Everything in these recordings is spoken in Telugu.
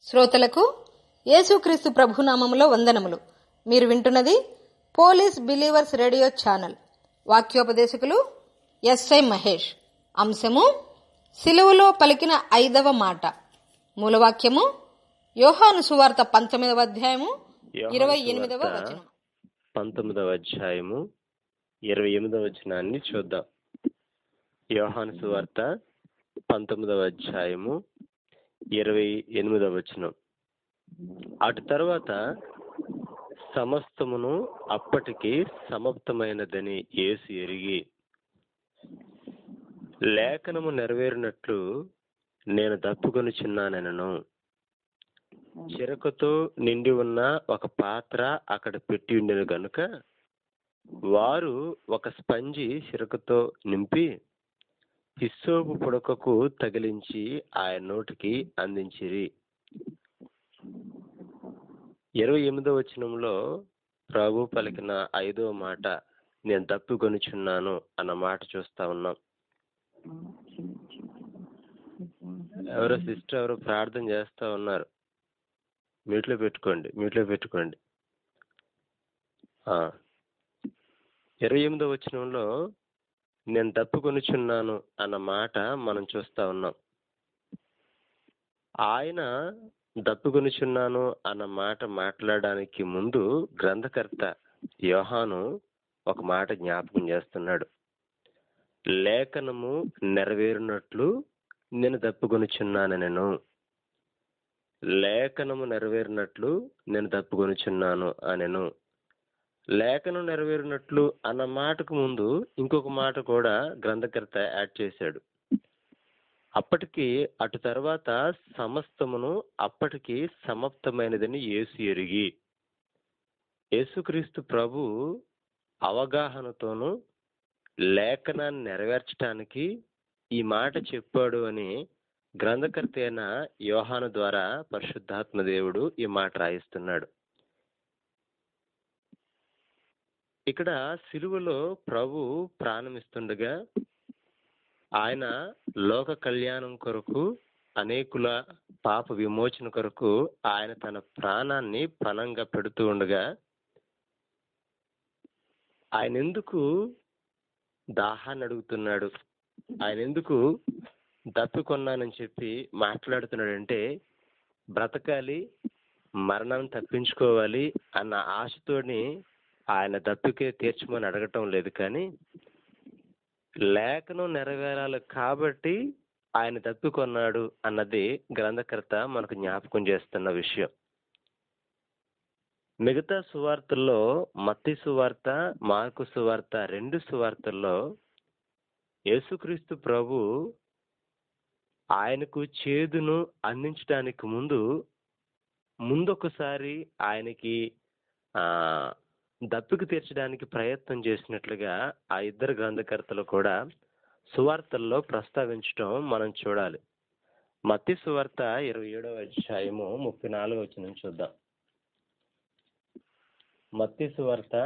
శ్రోతలకు యేసుక్రీస్తు ప్రభునామములో వందనములు మీరు వింటున్నది పోలీస్ బిలీవర్స్ రేడియో ఛానల్ వాక్యోపదేశకులు ఎస్ఐ మహేష్ అంశము సిలువలో పలికిన ఐదవ మాట మూలవాక్యము యోహాను సువార్త పంతొమ్మిదవ అధ్యాయము ఇరవై ఎనిమిదవ యోహాను వచనం పంతొమ్మిదవ అధ్యాయము ఇరవై ఎనిమిదవ వచనాన్ని చూద్దాం యోహాను సువార్త పంతొమ్మిదవ అధ్యాయము ఇరవై ఎనిమిదవ వచనం అటు తర్వాత సమస్తమును అప్పటికి సమాప్తమైనదని యేసు ఎరిగి లేఖనము నెరవేరినట్లు నేను దప్పుకొనుచున్నానెనను చిరకతో నిండి ఉన్న ఒక పాత్ర అక్కడ పెట్టి ఉండెను గనుక వారు ఒక స్పంజి చిరకతో నింపి హిస్సోపు పుడకకు తగిలించి ఆయన నోటికి అందించిరి ఇరవై ఎనిమిదో వచనంలో ప్రభు పలికిన ఐదో మాట నేను తప్పికొనుచున్నాను అన్న మాట చూస్తా ఉన్నాం ఎవరో సిస్టర్ ఎవరో ప్రార్థన చేస్తా ఉన్నారు మ్యూట్లో పెట్టుకోండి మ్యూట్లో పెట్టుకోండి ఆ. ఇరవై ఎనిమిదో వచనంలో నేను తప్పుకొనుచున్నాను అన్న మాట మనం చూస్తా ఉన్నాం ఆయన దప్పుకొనుచున్నాను అన్న మాట మాట్లాడడానికి ముందు గ్రంథకర్త యోహాను ఒక మాట జ్ఞాపకం చేస్తున్నాడు లేఖనము నెరవేరినట్లు నేను తప్పుకొనుచున్నాను నేను లేఖనము నెరవేరినట్లు నేను తప్పుకొనుచున్నాను అనెను లేఖనం నెరవేరినట్లు అన్న మాటకు ముందు ఇంకొక మాట కూడా గ్రంథకర్త యాడ్ చేశాడు అప్పటికి అటు తర్వాత సమస్తమును అప్పటికి సమాప్తమైనదని యేసు ఎరిగి యేసుక్రీస్తు ప్రభు అవగాహనతోనూ లేఖనాన్ని నెరవేర్చడానికి ఈ మాట చెప్పాడు అని గ్రంథకర్త అయిన యోహాను ద్వారా పరిశుద్ధాత్మ దేవుడు ఈ మాట రాయిస్తున్నాడు ఇక్కడ సిలువలో ప్రభు ప్రాణమిస్తుండగా ఆయన లోక కళ్యాణం కొరకు అనేకుల పాప విమోచన కొరకు ఆయన తన ప్రాణాన్ని పణంగా పెడుతూ ఉండగా ఆయన ఎందుకు దాహాన్ని అడుగుతున్నాడు ఆయన ఎందుకు దప్పికొన్నానని చెప్పి మాట్లాడుతున్నాడంటే బ్రతకాలి మరణాన్ని తప్పించుకోవాలి అన్న ఆశతోని ఆయన దప్పికే తీర్చమని అడగటం లేదు కానీ లేఖనం నెరవేరాలి కాబట్టి ఆయన తప్పికొన్నాడు అన్నది గ్రంథకర్త మనకు జ్ఞాపకం చేస్తున్న విషయం మిగతా సువార్తల్లో మత్తి సువార్త మార్కు సువార్త రెండు సువార్తల్లో యేసుక్రీస్తు ప్రభు ఆయనకు చేదును అందించడానికి ముందు ముందొకసారి ఆయనకి ఆ దప్పిక తీర్చడానికి ప్రయత్నం చేసినట్లుగా ఆ ఇద్దరు గ్రంథకర్తలు కూడా సువార్తల్లో ప్రస్తావించడం మనం చూడాలి మత్తి సువార్త ఇరవై ఏడవ అధ్యాయము ముప్పై నాలుగు వచ్చిన చూద్దాం మత్తి సువార్త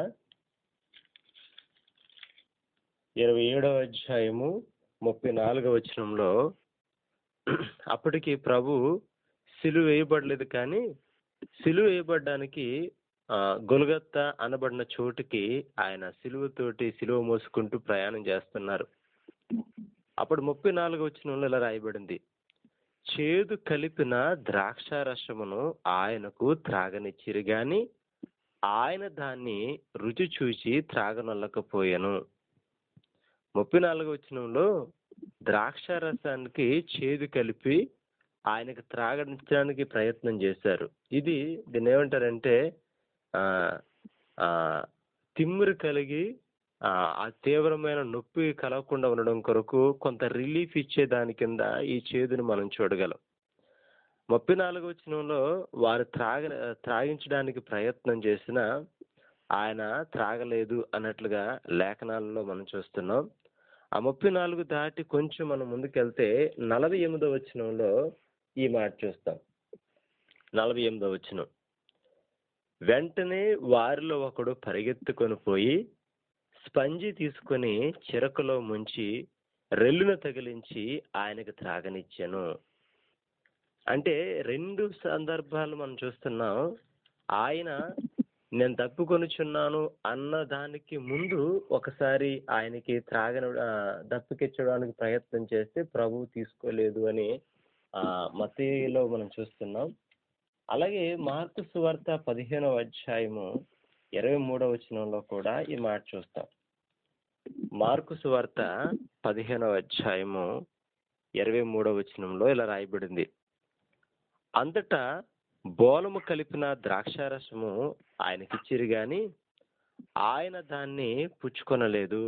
ఇరవై ఏడవ అధ్యాయము ముప్పై నాలుగవ వచనంలో అప్పటికి ప్రభు సిలువ వేయబడలేదు కానీ సిలువ వేయబడడానికి ఆ, గొలగత్త అనబడిన చోటుకి ఆయన సిలువతోటి సిలువ మోసుకుంటూ ప్రయాణం చేస్తున్నారు అప్పుడు ముప్పై నాలుగు వచనంలో ఇలా రాయబడింది చేదు కలిపిన ద్రాక్ష రసమును ఆయనకు త్రాగనిచ్చిరి గాని ఆయన దాన్ని రుచి చూచి త్రాగనొల్లకపోయాను ముప్పై నాలుగు వచనంలో ద్రాక్ష రసానికి చేదు కలిపి ఆయనకు త్రాగించడానికి ప్రయత్నం చేశారు ఇది దీన్ని ఏమంటారంటే ఆ ఆ తిమ్మిరి కలిగి ఆ ఆ తీవ్రమైన నొప్పి కలగకుండా ఉండడం కొరకు కొంత రిలీఫ్ ఇచ్చే దాని కింద ఈ చేదుని మనం చూడగలం ముప్పై నాలుగు వచనంలో వారు త్రాగ త్రాగించడానికి ప్రయత్నం చేసిన ఆయన త్రాగలేదు అన్నట్లుగా లేఖనాలలో మనం చూస్తున్నాం ఆ ముప్పై నాలుగు దాటి కొంచెం మనం ముందుకెళ్తే నలభై ఎనిమిదో వచనంలో ఈ మాట చూస్తాం నలభై ఎనిమిదో వచనం వెంటనే వారిలో ఒకడు పరిగెత్తుకొని పోయి స్పంజి తీసుకొని చిరకలో ముంచి రెల్లున తగిలించి ఆయనకు త్రాగనిచ్చాను అంటే రెండు సందర్భాలు మనం చూస్తున్నాం ఆయన నేను తప్పుకొనుచున్నాను అన్న దానికి ముందు ఒకసారి ఆయనకి త్రాగన ఆ, దప్పికెచ్చడానికి ప్రయత్నం చేస్తే ప్రభువు తీసుకోలేదు అని ఆ మతీలో మనం చూస్తున్నాం అలాగే మార్కు సువార్త పదిహేనవ అధ్యాయము ఇరవై మూడవ వచనంలో కూడా ఈ మాట చూస్తాం మార్కు సువార్త పదిహేనవ అధ్యాయము ఇరవై మూడవ వచనంలో ఇలా రాయబడింది అంతటా బోలము కలిపిన ద్రాక్షారసము ఆయనకిచ్చిరు గాని ఆయన దాన్ని పుచ్చుకొనలేదు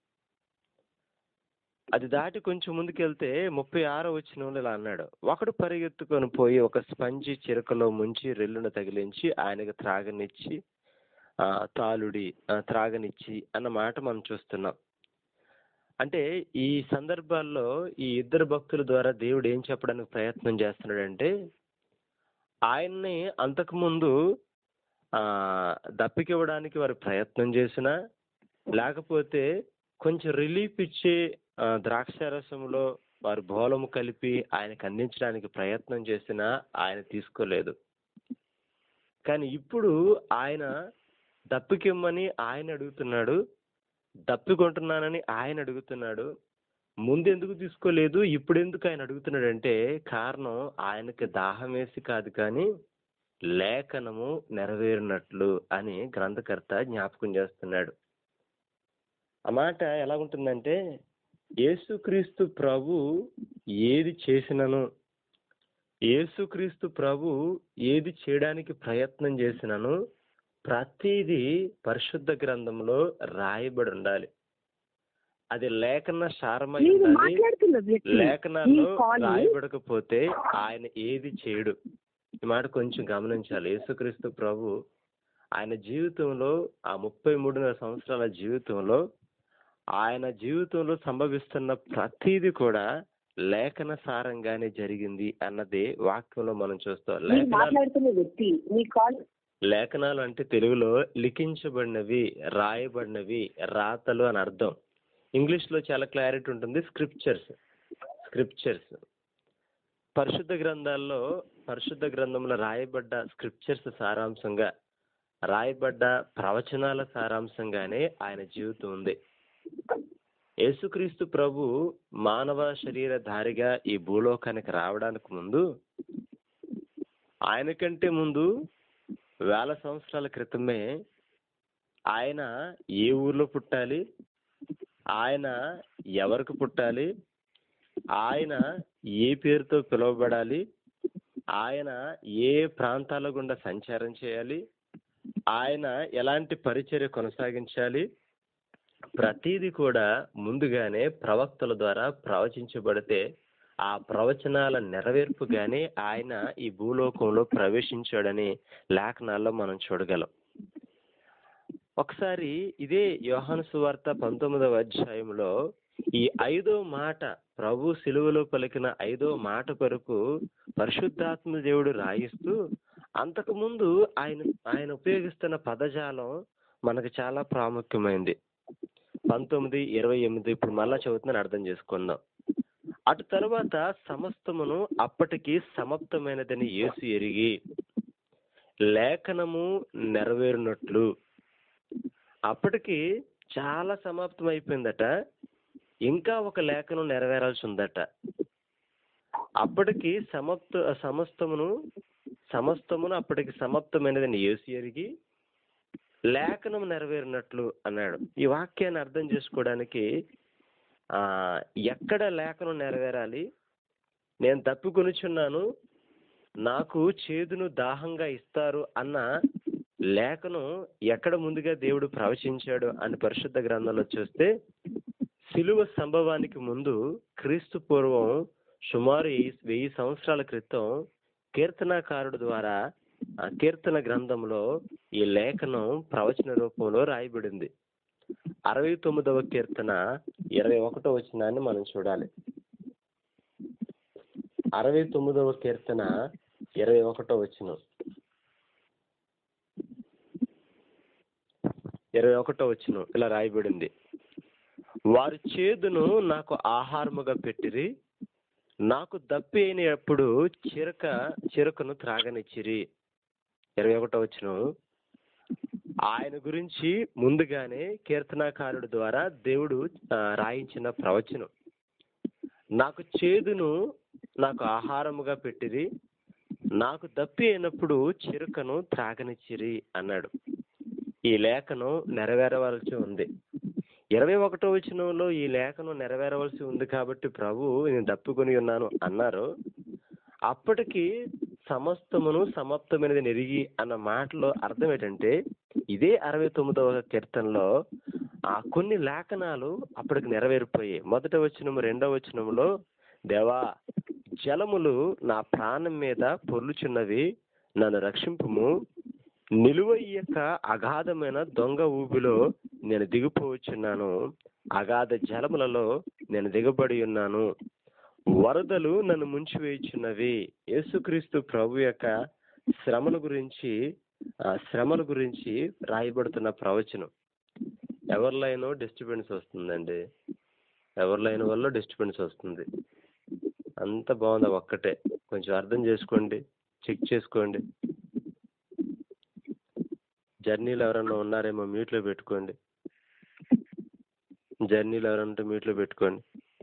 అది దాటి కొంచెం ముందుకెళ్తే ముప్పై ఆరో వచ్చిన ఇలా అన్నాడు ఒకడు పరిగెత్తుకొని పోయి ఒక స్పంజి చిరకలో ముంచి రెల్లును తగిలించి ఆయనకు త్రాగనిచ్చి ఆ, తాలుడి ఆ, త్రాగనిచ్చి అన్న మాట మనం చూస్తున్నాం అంటే ఈ సందర్భాల్లో ఈ ఇద్దరు భక్తుల ద్వారా దేవుడు ఏం చెప్పడానికి ప్రయత్నం చేస్తున్నాడంటే ఆయన్ని అంతకుముందు ఆ దప్పికివ్వడానికి వారు ప్రయత్నం చేసినా లేకపోతే కొంచెం రిలీఫ్ ఇచ్చే ఆ, ద్రాక్షారసంలో వారు బోలము కలిపి ఆయనకు అందించడానికి ప్రయత్నం చేసినా ఆయన తీసుకోలేదు కానీ ఇప్పుడు ఆయన దప్పికిమ్మని ఆయన అడుగుతున్నాడు దప్పికొంటున్నానని ఆయన అడుగుతున్నాడు ముందు ఎందుకు తీసుకోలేదు ఇప్పుడు ఎందుకు ఆయన అడుగుతున్నాడంటే కారణం ఆయనకి దాహం వేసి కాదు కానీ లేఖనము నెరవేరినట్లు అని గ్రంథకర్త జ్ఞాపకం చేస్తున్నాడు ఆ మాట ఎలా ఉంటుందంటే యేసుక్రీస్తు ప్రభు ఏది చేసినను యేసుక్రీస్తు ప్రభు ఏది చేయడానికి ప్రయత్నం చేసినను ప్రతిదీ పరిశుద్ధ గ్రంథంలో రాయబడి ఉండాలి అది లేఖన సారమై మీరు ఉండాలి మాట్లాడుతున్న వ్యక్తి లేఖనాల్లో ఈ కాల్ ని- రాయబడకపోతే ఆయన ఏది చేయడు ఈ మాట కొంచెం గమనించాలి యేసుక్రీస్తు ప్రభు ఆయన జీవితంలో ఆ ముప్పై మూడున్నర సంవత్సరాల జీవితంలో ఆయన జీవితంలో సంభవిస్తున్న ప్రతిదీ కూడా లేఖన సారంగానే జరిగింది అన్నది వాక్యంలో మనం చూస్తాం మీరు లేఖనాలు మాట్లాడుతున్న వ్యక్తి మీ కాల్ లేఖనాలు అంటే తెలుగులో లిఖించబడినవి రాయబడినవి రాతలు అని అర్థం ఇంగ్లీష్ లో చాలా క్లారిటీ ఉంటుంది స్క్రిప్చర్స్ స్క్రిప్చర్స్ పరిశుద్ధ గ్రంథాల్లో పరిశుద్ధ గ్రంథంలో రాయబడ్డ స్క్రిప్చర్స్ సారాంశంగా రాయబడ్డ ప్రవచనాల సారాంశంగానే ఆయన జీవితం ఉంది యేసుక్రీస్తు ప్రభు మానవ శరీరధారిగా ఈ భూలోకానికి రావడానికి ముందు ఆయన కంటే ముందు వేల సంవత్సరాల క్రితమే ఆయన ఏ ఊర్లో పుట్టాలి ఆయన ఎవరికి పుట్టాలి ఆయన ఏ పేరుతో పిలువబడాలి ఆయన ఏ ప్రాంతాల గుండా సంచారం చేయాలి ఆయన ఎలాంటి పరిచర్య కొనసాగించాలి ప్రతిదీ కూడా ముందుగానే ప్రవక్తల ద్వారా ప్రవచించబడితే ఆ ప్రవచనాల నెరవేర్పుగానే ఆయన ఈ భూలోకంలో ప్రవేశించాడని లేఖనాల్లో మనం చూడగలం ఒకసారి ఇదే యోహాను సువార్త పంతొమ్మిదవ అధ్యాయంలో ఈ ఐదో మాట ప్రభు సిలువలో పలికిన ఐదో మాట కొరకు పరిశుద్ధాత్మ దేవుడు రాయిస్తూ అంతకుముందు ఆయన ఆయన ఉపయోగిస్తున్న పదజాలం మనకు చాలా ప్రాముఖ్యమైంది పంతొమ్మిది ఇరవై ఎనిమిది ఇప్పుడు మళ్ళా చదువుతున్నాను అర్థం చేసుకుందాం అటు తరువాత సమస్తమును అప్పటికి సమాప్తమైనదని యేసు ఎరిగి లేఖనము నెరవేరినట్లు అప్పటికి చాలా సమాప్తం అయిపోయిందట ఇంకా ఒక లేఖనం నెరవేరాల్సి ఉందట అప్పటికి సమప్త సమస్తమును సమస్తమును అప్పటికి సమాప్తమైనదని యేసు ఎరిగి లేఖనం నెరవేరినట్లు అన్నాడు ఈ వాక్యాన్ని అర్థం చేసుకోవడానికి ఆ ఎక్కడ లేఖనం నెరవేరాలి నేను తప్పుకొనుచున్నాను నాకు చేదును దాహంగా ఇస్తారు అన్న లేఖనం ఎక్కడ ముందుగా దేవుడు ప్రవచించాడు అని పరిశుద్ధ గ్రంథంలో చూస్తే సిలువ సంభవానికి ముందు క్రీస్తు పూర్వం సుమారు ఈ- వెయ్యి సంవత్సరాల క్రితం కీర్తనాకారుడు ద్వారా ఆ కీర్తన గ్రంథంలో ఈ లేఖనం ప్రవచన రూపంలో రాయబడింది అరవై తొమ్మిదవ కీర్తన ఇరవై ఒకటో వచనాన్ని మనం చూడాలి అరవై తొమ్మిదవ కీర్తన ఇరవై ఒకటో వచనం ఇరవై ఒకటో వచనం ఇలా రాయబడింది వారి చేదును నాకు ఆహారముగా పెట్టిరి నాకు దప్పి అయినప్పుడు చిరక చిరకను త్రాగనిచ్చిరి ఇరవై ఒకటో వచ్చిన ఆయన గురించి ముందుగానే కీర్తనాకారుడి ద్వారా దేవుడు ఆ, రాయించిన ప్రవచనం నాకు చేదును నాకు ఆహారముగా పెట్టిరి నాకు దప్పి అయినప్పుడు చిరుకను త్రాగనిచ్చిరి అన్నాడు ఈ లేఖను నెరవేరవలసి ఉంది ఇరవై ఒకటో వచనంలో ఈ లేఖను నెరవేరవలసి ఉంది కాబట్టి ప్రభు నేను దప్పుకొని ఉన్నాను అన్నారు అప్పటికి సమస్తమును సమాప్తమైనది నెరిగి అన్న మాటలో అర్థం ఏంటంటే ఇదే అరవై తొమ్మిదవ కీర్తనలో ఆ కొన్ని లేఖనాలు అప్పటికి నెరవేరిపోయాయి మొదట వచనము రెండవ వచనంలో దేవా జలములు నా ప్రాణం మీద పొర్లుచున్నవి నన్ను రక్షింపుము నిలువయ్యక అగాధమైన దొంగ ఊబిలో నేను దిగిపోవచ్చున్నాను అగాధ జలములలో నేను దిగబడి ఉన్నాను వరదలు నన్ను ముంచివేయుచున్నవి యేసుక్రీస్తు ప్రభు యొక్క శ్రమల గురించి ఆ శ్రమల గురించి రాయబడుతున్న ప్రవచనం ఎవరిలైనా డిస్టర్బెన్స్ వస్తుందండి ఎవరిలైన వల్ల డిస్టర్బెన్స్ వస్తుంది అంత బాగుంది ఒక్కటే కొంచెం అర్థం చేసుకోండి చెక్ చేసుకోండి జర్నీలో ఎవరన్నా ఉన్నారేమో మ్యూట్లో పెట్టుకోండి జర్నీలో ఎవరన్నా ఉంటే మ్యూట్లో పెట్టుకోండి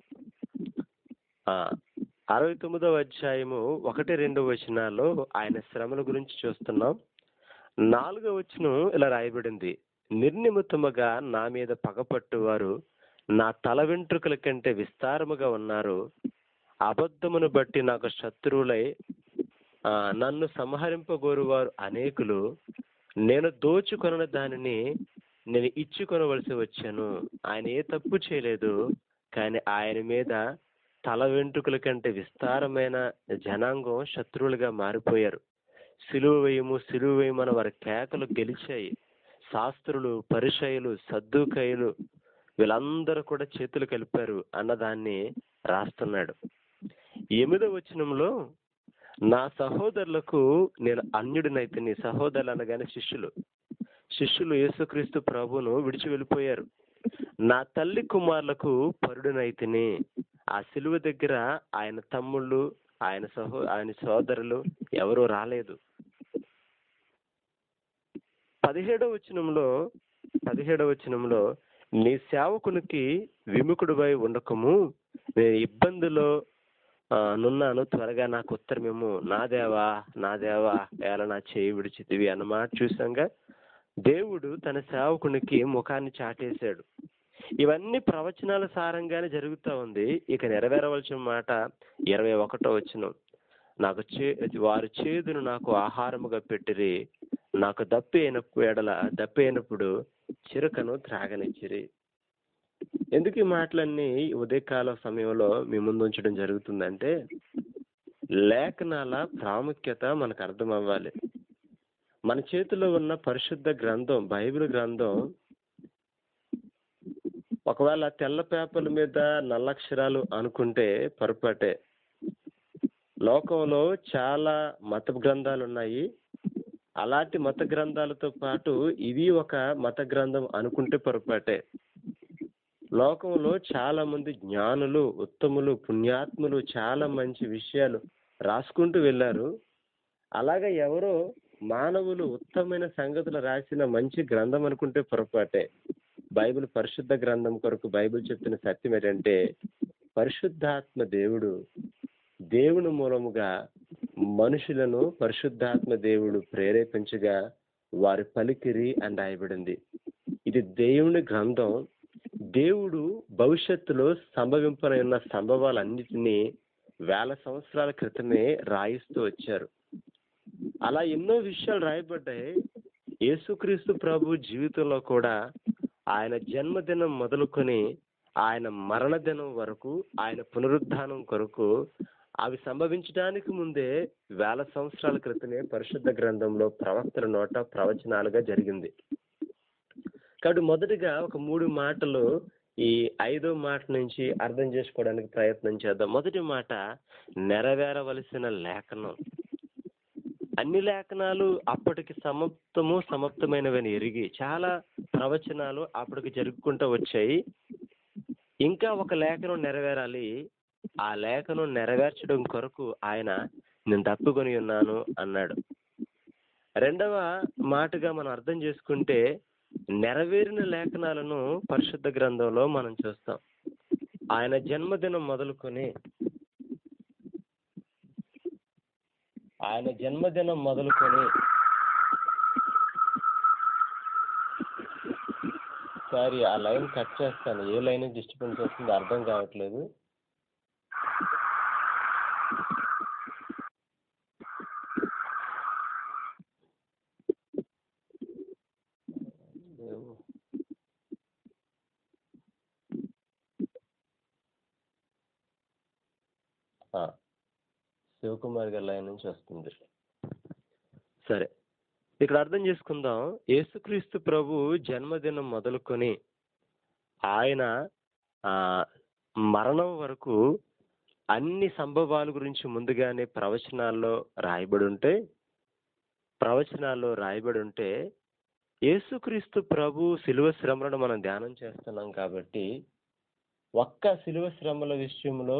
ఆ, అరవై తొమ్మిదవ అధ్యాయము ఒకటి రెండు వచనాల్లో ఆయన శ్రమల గురించి చూస్తున్నాం నాలుగవ వచనం ఇలా రాయబడింది నిర్నిమిత్తముగా నా మీద పగపట్టువారు నా తల వెంట్రుకల కంటే విస్తారముగా ఉన్నారు అబద్ధమును బట్టి నాకు శత్రువులై ఆ, నన్ను సంహరింపగోరువారు అనేకులు నేను దోచుకొన దానిని నేను ఇచ్చుకొనవలసి వచ్చాను ఆయన ఏ తప్పు చేయలేదు కానీ ఆయన మీద తల వెంట్రుకల కంటే విస్తారమైన జనాంగం శత్రువులుగా మారిపోయారు సిలువ వేయము సిలువ వేయమని వారి కేకలు గెలిచాయి శాస్త్రులు పరిచయులు సద్దుకయులు వీళ్ళందరూ కూడా చేతులు కలిపారు అన్నదాన్ని రాస్తున్నాడు ఎనిమిదవ వచనంలో నా సహోదరులకు నేను అన్యుడినైతే నీ సహోదరులు అనగానే శిష్యులు శిష్యులు యేసుక్రీస్తు ప్రభువును విడిచి వెళ్ళిపోయారు నా తల్లి కుమారులకు పరుడునైతిని ఆ సిలువ దగ్గర ఆయన తమ్ముళ్ళు ఆయన సహో ఆయన సోదరులు ఎవరూ రాలేదు పదిహేడవ వచనంలో పదిహేడవ వచనంలో నీ సేవకునికి విముఖుడిపై ఉండకము నేను ఇబ్బందిలో ఆ, నున్నాను త్వరగా నాకు ఉత్తరమేమో నా దేవా నా దేవా ఎలా నా చేయి విడిచితివి అన్నమాట చూసాంగా దేవుడు తన సేవకునికి ముఖాన్ని చాటేశాడు ఇవన్నీ ప్రవచనాల సారంగానే జరుగుతూ ఉంది ఇక నెరవేరవలసిన మాట ఇరవై ఒకటో వచ్చిన నాకు చే వారు చేదును నాకు ఆహారముగా పెట్టిరి నాకు దప్పి అయినప్పుడు ఎడల దప్పి అయినప్పుడు చిరుకను త్రాగనిచ్చిరి ఎందుకు ఈ మాటలన్నీ ఈ ఉదయకాల సమయంలో మీ ముందు ఉంచడం జరుగుతుందంటే లేఖనాల ప్రాముఖ్యత మనకు అర్థం అవ్వాలి మన చేతిలో ఉన్న పరిశుద్ధ గ్రంథం బైబిల్ గ్రంథం ఒకవేళ తెల్ల పేపర్ల మీద నల్లక్షరాలు అనుకుంటే పొరపాటే లోకంలో చాలా మత గ్రంథాలు ఉన్నాయి అలాంటి మత గ్రంథాలతో పాటు ఇది ఒక మత గ్రంథం అనుకుంటే పొరపాటే లోకంలో చాలా మంది జ్ఞానులు ఉత్తములు పుణ్యాత్ములు చాలా మంచి విషయాలు రాసుకుంటూ వెళ్ళారు అలాగే ఎవరో మానవులు ఉత్తమమైన సంగతులు రాసిన మంచి గ్రంథం అనుకుంటే పొరపాటే బైబిల్ పరిశుద్ధ గ్రంథం కొరకు బైబిల్ చెప్తున్న సత్యం ఏంటంటే పరిశుద్ధాత్మ దేవుడు దేవుని మూలముగా మనుషులను పరిశుద్ధాత్మ దేవుడు ప్రేరేపించగా వారి పలికిరి అని రాయబడింది ఇది దేవుని గ్రంథం దేవుడు భవిష్యత్తులో సంభవింపనున్న సంభవాలన్నిటినీ వేల సంవత్సరాల క్రితమే రాయిస్తూ వచ్చారు అలా ఎన్నో విషయాలు రాయబడ్డాయి యేసుక్రీస్తు ప్రభు జీవితంలో కూడా ఆయన జన్మదినం మొదలుకొని ఆయన మరణదినం వరకు ఆయన పునరుద్ధానం కొరకు అవి సంభవించడానికి ముందే వేల సంవత్సరాల క్రితమే పరిశుద్ధ గ్రంథంలో ప్రవక్తల నోట ప్రవచనాలుగా జరిగింది కాబట్టి మొదటిగా ఒక మూడు మాటలు ఈ ఐదో మాట నుంచి అర్థం చేసుకోవడానికి ప్రయత్నం చేద్దాం మొదటి మాట నెరవేరవలసిన లేఖనం అన్ని లేఖనాలు అప్పటికి సమాప్తము సమాప్తమైనవని ఎరిగి చాలా ప్రవచనాలు అప్పటికి జరుపుకుంటూ వచ్చాయి ఇంకా ఒక లేఖనం నెరవేరాలి ఆ లేఖను నెరవేర్చడం కొరకు ఆయన నేను తప్పుకొని ఉన్నాను అన్నాడు రెండవ మాటగా మనం అర్థం చేసుకుంటే నెరవేరిన లేఖనాలను పరిశుద్ధ గ్రంథంలో మనం చూస్తాం ఆయన జన్మదినం మొదలుకొని ఆయన జన్మదినం మొదలుకొని సారీ ఆ లైన్ కట్ చేస్తాను ఏ లైన్ డిస్టర్బెన్స్ వస్తుందో అర్థం కావట్లేదు దేవు. ఆ, శివకుమార్ గారి లైన్ నుంచి వస్తుంది సరే ఇక్కడ అర్థం చేసుకుందాం యేసుక్రీస్తు ప్రభు జన్మదినం మొదలుకొని ఆయన ఆ మరణం వరకు అన్ని సంభవాల గురించి ముందుగానే ప్రవచనాల్లో రాయబడి ఉంటే ప్రవచనాల్లో రాయబడి ఉంటే యేసుక్రీస్తు ప్రభు శిలువ శ్రమలను మనం ధ్యానం చేస్తున్నాం కాబట్టి ఒక్క శిలువ శ్రమల విషయంలో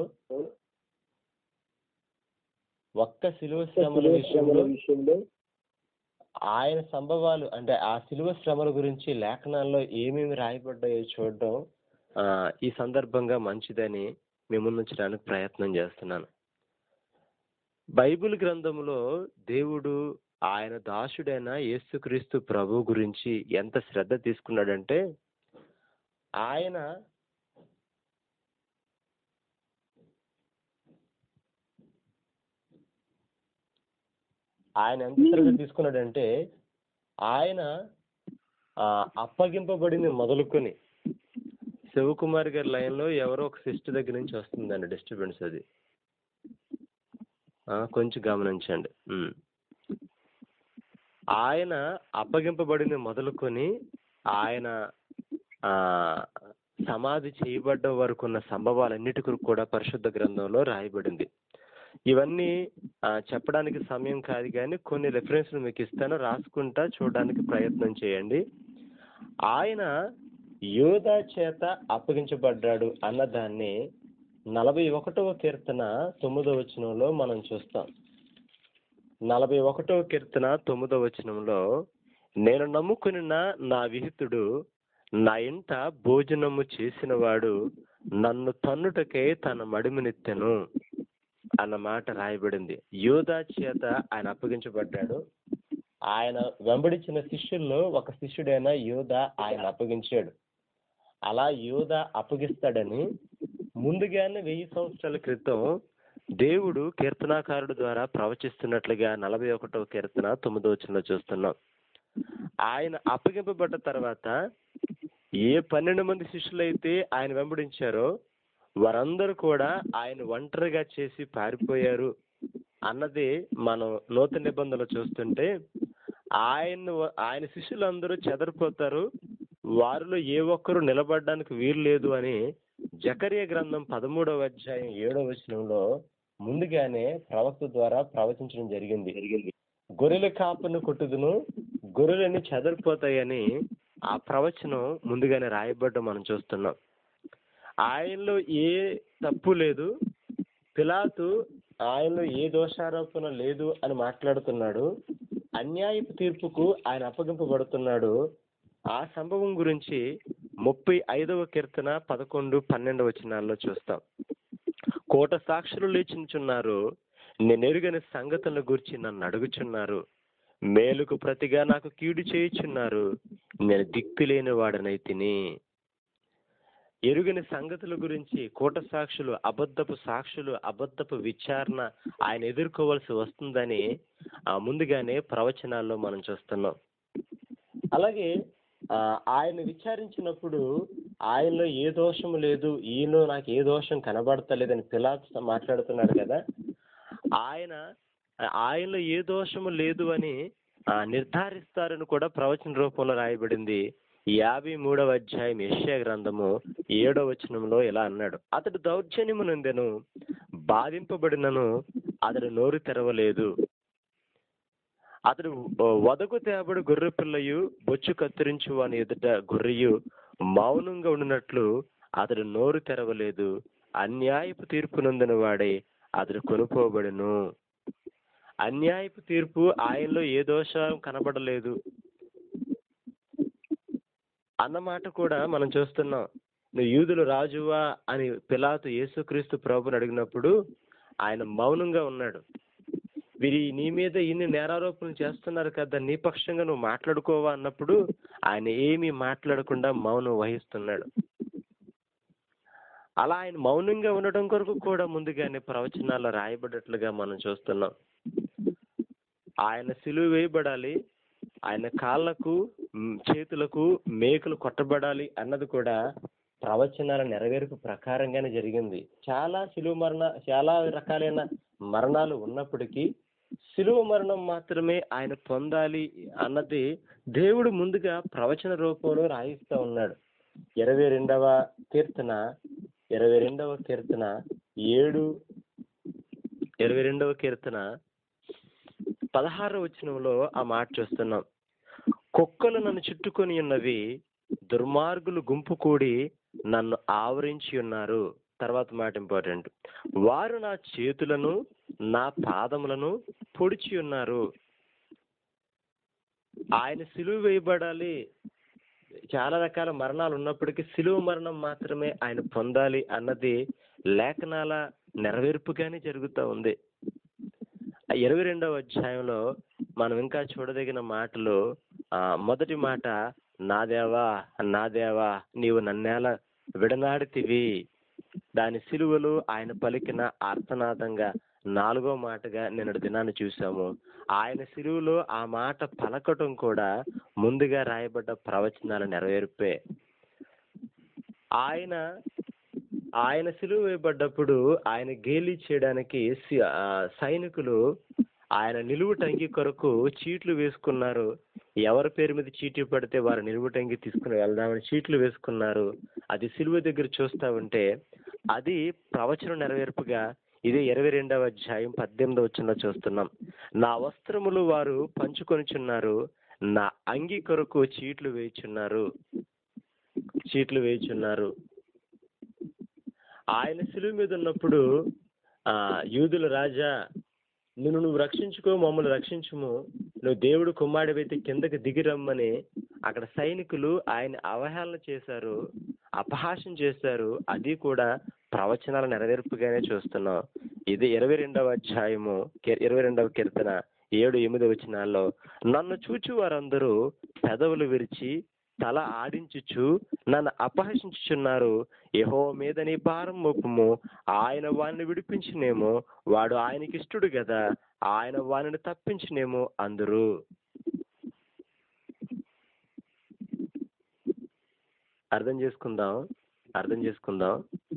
ఒక్క శిలువ శ్రమల విషయంలో విషయంలో ఆయన సంభవాలు అంటే ఆ శిలువ శ్రమల గురించి లేఖనాల్లో ఏమేమి రాయబడ్డాయో చూడడం ఆ, ఈ సందర్భంగా మంచిదని మీ ముందుంచడానికి ప్రయత్నం చేస్తున్నాను బైబిల్ గ్రంథంలో దేవుడు ఆయన దాసుడైన యేసుక్రీస్తు ప్రభు గురించి ఎంత శ్రద్ధ తీసుకున్నాడంటే ఆయన ఆయన ఎంత శ్రద్ధ తీసుకున్నాడంటే ఆయన ఆ, అప్పగింపబడింది మొదలుకొని శివకుమార్ గారి లైన్ లో ఎవరో ఒక సిస్టర్ దగ్గర నుంచి వస్తుందండి డిస్టర్బెన్స్ అది ఆ, కొంచెం గమనించండి ఉమ్. ఆయన అప్పగింపబడింది మొదలుకొని ఆయన ఆ సమాధి చేయబడ్డ వరకు ఉన్న సంభవాలన్నిటికీ కూడా పరిశుద్ధ గ్రంథంలో రాయబడింది ఇవన్నీ ఆ, చెప్పడానికి సమయం కాదు కానీ కొన్ని రెఫరెన్స్లు మీకు ఇస్తాను రాసుకుంటా చూడడానికి ప్రయత్నం చేయండి ఆయన యోధా చేత అప్పగించబడ్డాడు అన్నదాన్ని నలభై ఒకటవ కీర్తన తొమ్మిదవ వచనంలో మనం చూస్తాం నలభై ఒకటవ కీర్తన తొమ్మిదవ వచనంలో నేను నమ్ముకుని నా విహితుడు నా ఇంట భోజనము చేసినవాడు నన్ను తన్నుటకే తన మడిమినెత్తెను అన్న మాట రాయబడింది యోధా చేత ఆయన అప్పగించబడ్డాడు ఆయన వెంబడించిన శిష్యుల్లో ఒక శిష్యుడైన యోధ ఆయన అప్పగించాడు అలా యోధ అప్పగిస్తాడని ముందుగానే వెయ్యి సంవత్సరాల క్రితం దేవుడు కీర్తనాకారుడు ద్వారా ప్రవచిస్తున్నట్లుగా నలభై ఒకటవ కీర్తన తొమ్మిదో వచనంలో చూస్తున్నాం ఆయన అప్పగింపబడ్డ తర్వాత ఏ పన్నెండు మంది శిష్యులైతే ఆయన వెంబడించారో వారందరూ కూడా ఆయన ఒంటరిగా చేసి పారిపోయారు అన్నది మనం నూతన నిబంధనలు చూస్తుంటే ఆయన ఆయన శిష్యులందరూ చెదరిపోతారు వారిలో ఏ ఒక్కరు నిలబడడానికి వీలు లేదు అని జకర్య గ్రంథం పదమూడవ అధ్యాయం ఏడవ వచనంలో ముందుగానే ప్రవక్త ద్వారా ప్రవచించడం జరిగింది జరిగింది గొర్రెల కాపును కొట్టుదును గొర్రెలన్నీ చెదరిపోతాయని ఆ ప్రవచనం ముందుగానే రాయబడ్డం మనం చూస్తున్నాం ఆయనలో ఏ తప్పు లేదు పిలాతు ఆయనలో ఏ దోషారోపణ లేదు అని మాట్లాడుతున్నాడు అన్యాయపు తీర్పుకు ఆయన అప్పగింపబడుతున్నాడు ఆ సంభవం గురించి ముప్పై ఐదవ కీర్తన పదకొండు పన్నెండు వచనాల్లో చూస్తాం కోట సాక్షులు లేచించున్నారు నేను ఎరుగని సంగతుల గురించి నన్ను అడుగుచున్నారు మేలుకు ప్రతిగా నాకు కీడు చేయుచున్నారు నేను దిక్కు లేని వాడనైతిని ఎరుగని సంగతుల గురించి కూట సాక్షులు అబద్ధపు సాక్షులు అబద్ధపు విచారణ ఆయన ఎదుర్కోవాల్సి వస్తుందని ఆ, ముందుగానే ప్రవచనాల్లో మనం చూస్తున్నాం అలాగే ఆ, ఆయన విచారించినప్పుడు ఆయనలో ఏ దోషము లేదు ఈయనలో నాకు ఏ దోషం కనబడతలేదని పిలాతు మాట్లాడుతున్నాడు కదా ఆయన ఆయనలో ఏ దోషము లేదు అని ఆ, నిర్ధారిస్తారని కూడా ప్రవచన రూపంలో రాయబడింది యాభై మూడవ అధ్యాయం యెషయా గ్రంథము ఏడవ వచనంలో ఇలా అన్నాడు అతడు దౌర్జన్యము నొందెను బాధింపబడినను అతడు నోరు తెరవలేదు అతడు వదకు తేబడి గొర్రె పిల్లయు బొచ్చు కత్తిరించు వాని ఎదుట గొర్రెయు మౌనంగా ఉండినట్లు అతడు నోరు తెరవలేదు అన్యాయపు తీర్పు నొందిన వాడే అతడు కొనుక్కోబడును అన్యాయపు తీర్పు ఆయనలో ఏ దోషం కనబడలేదు అన్నమాట కూడా మనం చూస్తున్నాం నువ్వు యూదులు రాజువా అని పిలాతు యేసుక్రీస్తు ప్రభుని అడిగినప్పుడు ఆయన మౌనంగా ఉన్నాడు వీరి నీ మీద ఇన్ని నేరారోపణలు చేస్తున్నారు కదా నీ పక్షంగా నువ్వు మాట్లాడుకోవా అన్నప్పుడు ఆయన ఏమీ మాట్లాడకుండా మౌనం వహిస్తున్నాడు అలా ఆయన మౌనంగా ఉండడం కొరకు కూడా ముందుగానే ప్రవచనాలు రాయబడ్డట్లుగా మనం చూస్తున్నాం ఆయన సిలువ వేయబడాలి ఆయన కాళ్ళకు మ్, చేతులకు మేకులు కొట్టబడాలి అన్నది కూడా ప్రవచనాల నెరవేర్పు ప్రకారంగానే జరిగింది చాలా సిలువ మరణ చాలా రకాలైన మరణాలు ఉన్నప్పటికీ సిలువ మరణం మాత్రమే ఆయన పొందాలి అన్నది దేవుడు ముందుగా ప్రవచన రూపంలో రాయిస్తూ ఉన్నాడు ఇరవై రెండవ కీర్తన ఇరవై రెండవ కీర్తన ఏడు ఇరవై రెండవ కీర్తన పదహారవ వచనంలో ఆ మాట చూస్తున్నాం కుక్కలు నన్ను చుట్టుకొని ఉన్నవి దుర్మార్గులు గుంపు కూడి నన్ను ఆవరించి ఉన్నారు తర్వాత మాట ఇంపార్టెంట్ వారు నా చేతులను నా పాదములను పొడిచి ఉన్నారు ఆయన సిలువ వేయబడాలి చాలా రకాల మరణాలు ఉన్నప్పటికీ సిలువ మరణం మాత్రమే ఆయన పొందాలి అన్నది లేఖనాల నెరవేర్పుగానే జరుగుతూ ఉంది ఆ ఇరవై రెండవ అధ్యాయంలో మనం ఇంకా చూడదగిన మాటలు ఆ మొదటి మాట నా దేవా నా దేవా నీవు నన్నేలా విడనాడితివి దాని సిలువలు ఆయన పలికిన ఆర్తనాదంగా నాలుగో మాటగా నిన్నటి దినాన్ని చూసాము ఆయన సిలువలో ఆ మాట పలకటం కూడా ముందుగా రాయబడ్డ ప్రవచనాల నెరవేర్పే ఆయన ఆయన సిలువ వేయబడ్డప్పుడు ఆయన గేలి చేయడానికి సి- ఆ, సైనికులు ఆయన నిలువుటంగి కొరకు చీట్లు వేసుకున్నారు ఎవరి పేరు మీద చీటీ పడితే వారు నిలువుటంగి తీసుకుని వెళ్దామని చీట్లు వేసుకున్నారు అది సిలువ దగ్గర చూస్తా ఉంటే అది ప్రవచన నెరవేర్పుగా ఇది ఇరవై రెండవ అధ్యాయం పద్దెనిమిదవ వచ్చిన చూస్తున్నాం నా వస్త్రములు వారు పంచుకొనిచున్నారు నా అంగి కొరకు చీట్లు వేయుచున్నారు చీట్లు వేయుచున్నారు ఆయన సిలువ మీద ఉన్నప్పుడు ఆ యూదుల రాజా నిన్ను నువ్వు రక్షించుకో మమ్మల్ని రక్షించుము నువ్వు దేవుడు కుమారుడివైతే కిందకి దిగి రమ్మని అక్కడ సైనికులు ఆయన అవహేళన చేశారు అపహాస్యం చేశారు అది కూడా ప్రవచనాల నెరవేర్పుగానే చూస్తున్నాం ఇది ఇరవై రెండవ అధ్యాయము కీ- ఇరవై రెండవ కీర్తన ఏడు ఎనిమిది వచనాల్లో నన్ను చూచు వారందరూ పెదవులు విరిచి తల ఆడించుచు నన్ను అపహసించుచున్నారు యహో మీద నీ భారం మోపము ఆయన వారిని విడిపించినేమో వాడు ఆయనకి ఇష్టడు కదా ఆయన వారిని తప్పించినేమో అందరూ అర్థం చేసుకుందాం అర్థం చేసుకుందాం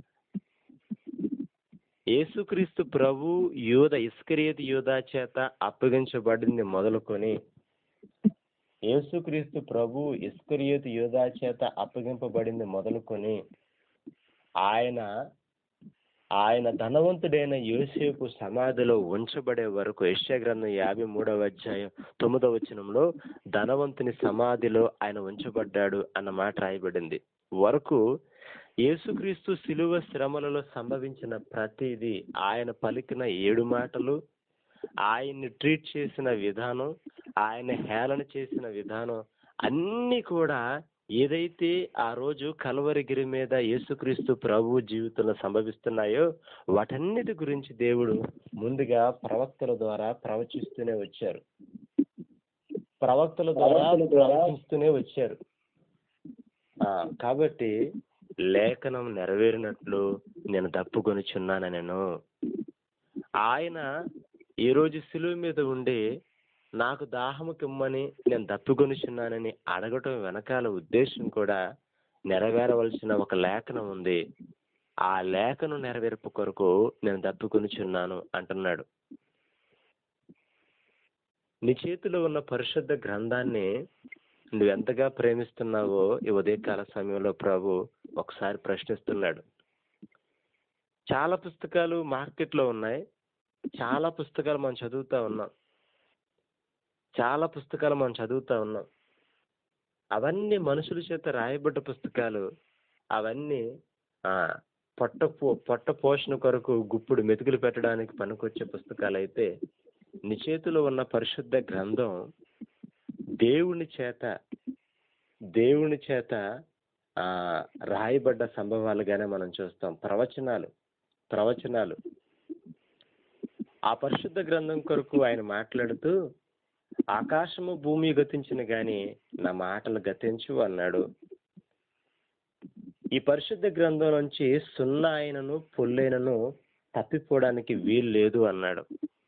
యేసుక్రీస్తు ప్రభు యూద ఇస్కరియత్ యూదా చేత అప్పగించబడింది మొదలుకొని యేసుక్రీస్తు ప్రభు ఇస్కరియత్ యూదా చేత అప్పగింపబడింది మొదలుకొని ఆయన ఆయన ధనవంతుడైన యోసేపు సమాధిలో ఉంచబడే వరకు యెషయా గ్రంథం యాభై మూడవ అధ్యాయం తొమ్మిదవ వచనంలో ధనవంతుని సమాధిలో ఆయన ఉంచబడ్డాడు అన్న మాట రాయబడింది వరకు యేసుక్రీస్తు శిలువ శ్రమలలో సంభవించిన ప్రతిదీ ఆయన పలికిన ఏడు మాటలు ఆయన్ని ట్రీట్ చేసిన విధానం ఆయన హేళన చేసిన విధానం అన్నీ కూడా ఏదైతే ఆ రోజు కలవరిగిరి మీద యేసుక్రీస్తు ప్రభు జీవితంలో సంభవిస్తున్నాయో వాటన్నిటి గురించి దేవుడు ముందుగా ప్రవక్తల ద్వారా ప్రవచిస్తూనే వచ్చారు ప్రవక్తల ద్వారా ప్రవచిస్తూనే వచ్చారు ఆ, కాబట్టి లేఖనం నెరవేరినట్లు నేను తప్పుకొనిచున్నాను నేను ఆయన ఈ రోజు సిలువ మీద ఉండి నాకు దాహము కిమ్మని నేను తప్పుకొనిచున్నానని అడగటం వెనకాల ఉద్దేశం కూడా నెరవేరవలసిన ఒక లేఖనం ఉంది ఆ లేఖను నెరవేర్పు కొరకు నేను తప్పుకొనిచున్నాను అంటున్నాడు నీ చేతిలో ఉన్న పరిశుద్ధ గ్రంథాన్ని నువ్వు ఎంతగా ప్రేమిస్తున్నావో ఈ ఉదయకాల సమయంలో ప్రభు ఒకసారి ప్రశ్నిస్తున్నాడు చాలా పుస్తకాలు మార్కెట్లో ఉన్నాయి చాలా పుస్తకాలు మనం చదువుతా ఉన్నాం చాలా పుస్తకాలు మనం చదువుతా ఉన్నాం అవన్నీ మనుషుల చేత రాయబడ్డ పుస్తకాలు అవన్నీ ఆ పొట్ట పో- పొట్ట పోషణ కొరకు గుప్పుడు మెతుకులు పెట్టడానికి పనికొచ్చే పుస్తకాలు అయితే నీ చేతిలో ఉన్న పరిశుద్ధ గ్రంథం దేవుని చేత దేవుని చేత ఆ రాయబడ్డ సంభవాలుగానే మనం చూస్తాం ప్రవచనాలు ప్రవచనాలు ఆ పరిశుద్ధ గ్రంథం కొరకు ఆయన మాట్లాడుతూ ఆకాశము భూమి గతించిన గాని నా మాటలు గతించు అన్నాడు ఈ పరిశుద్ధ గ్రంథం నుంచి సున్నా అయినను పొల్లైనను తప్పిపోవడానికి వీలు లేదు అన్నాడు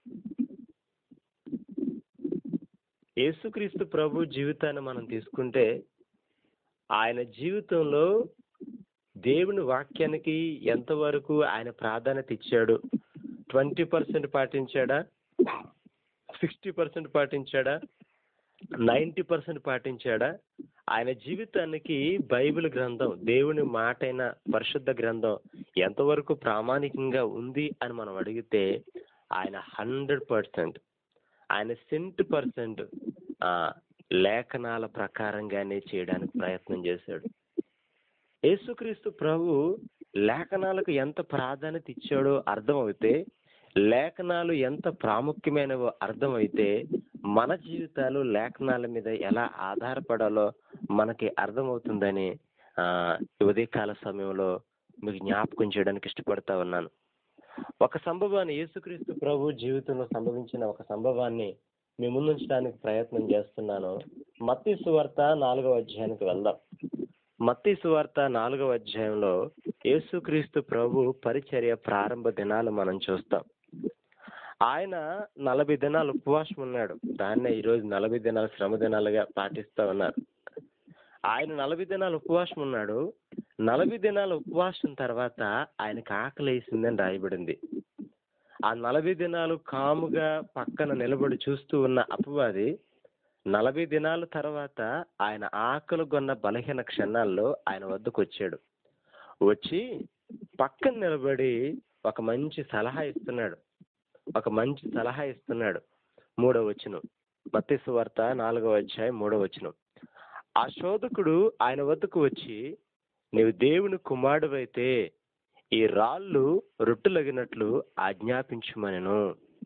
యేసుక్రీస్తు ప్రభు జీవితాన్ని మనం తీసుకుంటే ఆయన జీవితంలో దేవుని వాక్యానికి ఎంతవరకు ఆయన ప్రాధాన్యత ఇచ్చాడు ట్వంటీ పర్సెంట్ పాటించాడా సిక్స్టీ పర్సెంట్ పాటించాడా నైంటీ పర్సెంట్ పాటించాడా ఆయన జీవితానికి బైబిల్ గ్రంథం దేవుని మాటైన పరిశుద్ధ గ్రంథం ఎంతవరకు ప్రామాణికంగా ఉంది అని మనం అడిగితే ఆయన హండ్రెడ్ పర్సెంట్ ఆయన సెంట్ పర్సెంట్ లేఖనాల ప్రకారంగానే చేయడానికి ప్రయత్నం చేశాడు యేసుక్రీస్తు ప్రభు లేఖనాలకు ఎంత ప్రాధాన్యత ఇచ్చాడో అర్థమైతే లేఖనాలు ఎంత ప్రాముఖ్యమైనవో అర్థమైతే మన జీవితాలు లేఖనాల మీద ఎలా ఆధారపడాలో మనకి అర్థమవుతుందని ఆ, ఈ ఉదయకాల సమయంలో మీకు జ్ఞాపకం చేయడానికి ఇష్టపడతా ఉన్నాను ఒక సంభవాన్ని యేసుక్రీస్తు ప్రభు జీవితంలో సంభవించిన ఒక సంభవాన్ని మీ ముందుంచడానికి ప్రయత్నం చేస్తున్నాను మత్తి సువార్త నాలుగవ అధ్యాయానికి వెళ్దాం మత్తి సువార్త నాలుగవ అధ్యాయంలో యేసుక్రీస్తు ప్రభు పరిచర్య ప్రారంభ దినాలు మనం చూస్తాం ఆయన నలభై దినాలు ఉపవాసం ఉన్నాడు దాన్నే ఈరోజు నలభై దినాలు శ్రమ దినాలుగా పాటిస్తా ఉన్నారు ఆయన నలభై దినాలు ఉపవాసం ఉన్నాడు నలభై దినాల ఉపవాసం తర్వాత ఆయనకు ఆకలి వేసిందని రాయబడింది ఆ నలభై దినాలు కాముగా పక్కన నిలబడి చూస్తూ ఉన్న అపవాది నలభై దినాల తర్వాత ఆయన ఆకలి కొన్న బలహీన క్షణాల్లో ఆయన వద్దకు వచ్చాడు వచ్చి పక్కన నిలబడి ఒక మంచి సలహా ఇస్తున్నాడు ఒక మంచి సలహా ఇస్తున్నాడు మూడో వచనం మత్తి సువార్త నాలుగవ అధ్యాయం మూడో వచనం ఆ శోధకుడు ఆయన వద్దకు వచ్చి నీవు దేవుని కుమారుడవైతే ఈ రాళ్ళు రొట్టులగినట్లు ఆజ్ఞాపించుమనెను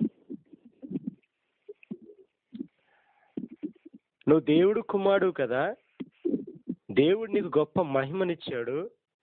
నువ్వు దేవుడు కుమారుడు కదా దేవుడు నీకు గొప్ప మహిమనిచ్చాడు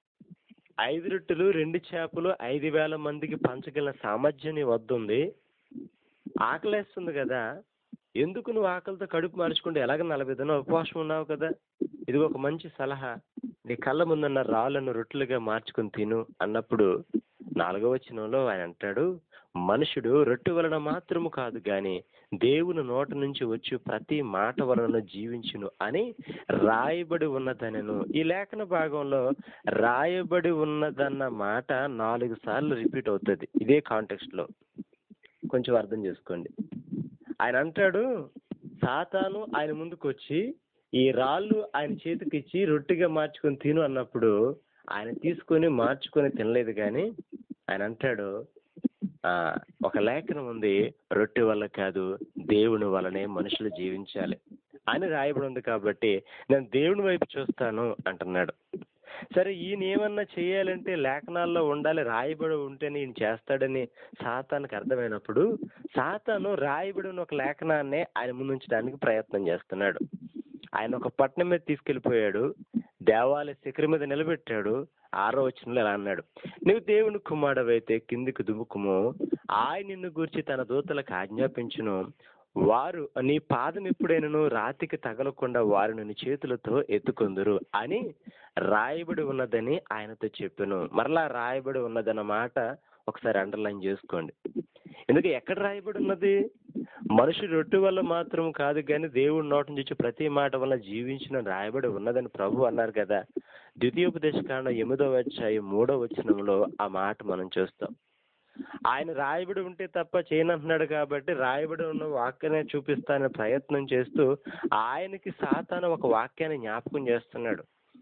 ఐదు రొట్టెలు రెండు చేపలు ఐదు వేల మందికి పంచగల సామర్థ్యం నీ వద్ద ఉంది ఆకలేస్తుంది కదా ఎందుకు నువ్వు ఆకలితో కడుపు మార్చుకుంటే ఎలాగ నలభై దినం ఉపవాసం ఉన్నావు కదా ఇది ఒక మంచి సలహా నీ కళ్ళ ముందున్న రాళ్ళను రొట్టెలుగా మార్చుకుని తిను అన్నప్పుడు నాలుగవ వచనంలో ఆయన అంటాడు మనుషుడు రొట్టె వలన మాత్రము కాదు గాని దేవుని నోట నుంచి వచ్చి ప్రతి మాట వలన జీవించును అని రాయబడి ఉన్నదనను ఈ లేఖన భాగంలో రాయబడి ఉన్నదన్న మాట నాలుగు సార్లు రిపీట్ అవుతుంది ఇదే కాంటెక్స్ట్ లో కొంచెం అర్థం చేసుకోండి ఆయన అంటాడు సాతాను ఆయన ముందుకు వచ్చి ఈ రాళ్ళు ఆయన చేతికి ఇచ్చి రొట్టెగా మార్చుకొని తిను అన్నప్పుడు ఆయన తీసుకొని మార్చుకొని తినలేదు కానీ ఆయన అంటాడు ఆ ఒక లేఖనం ఉంది రొట్టె వల్ల కాదు దేవుని వల్లనే మనుషులు జీవించాలి అని రాయబడి ఉంది కాబట్టి నేను దేవుని వైపు చూస్తాను అంటున్నాడు సరే ఈయన ఏమన్నా చేయాలంటే లేఖనాల్లో ఉండాలి రాయబడి ఉంటేనే ఈయన చేస్తాడని సాతానికి అర్థమైనప్పుడు సాతాను రాయబడి ఉన్న ఒక లేఖనాన్నే ఆయన ముందుంచడానికి ప్రయత్నం చేస్తున్నాడు ఆయన ఒక పట్టణం మీద తీసుకెళ్లిపోయాడు దేవాలయ శిఖరం మీద నిలబెట్టాడు ఆరో వచనంలో ఇలా అన్నాడు నువ్వు దేవుని కుమారుడవైతే కిందికి దుముకుము ఆయన నిన్ను గూర్చి తన దూతలకు ఆజ్ఞాపించును వారు నీ పాదం ఎప్పుడైనను రాతికి తగలకుండా వారు నిన్ను చేతులతో ఎత్తుకొందురు అని రాయబడి ఉన్నదని ఆయనతో చెప్పాను మరలా రాయబడి ఉన్నదన్న మాట ఒకసారి అండర్లైన్ చేసుకోండి ఎందుకు ఎక్కడ రాయబడి ఉన్నది మనుషుడు రొట్టె వల్ల మాత్రం కాదు కానీ దేవుడి నోటి నుంచి వచ్చే ప్రతి మాట వల్ల జీవించిన రాయబడి ఉన్నదని ప్రభు అన్నారు కదా ద్వితీయోపదేశ కాండం ఎనిమిదవ అధ్యాయం మూడవ వచనంలో ఆ మాట మనం చూస్తాం ఆయన రాయబడి ఉంటే తప్ప చేయనంటున్నాడు కాబట్టి రాయబడి ఉన్న వాక్యాన్ని చూపిస్తానని ప్రయత్నం చేస్తూ ఆయనకి సాతాను ఒక వాక్యాన్ని జ్ఞాపకం చేస్తున్నాడు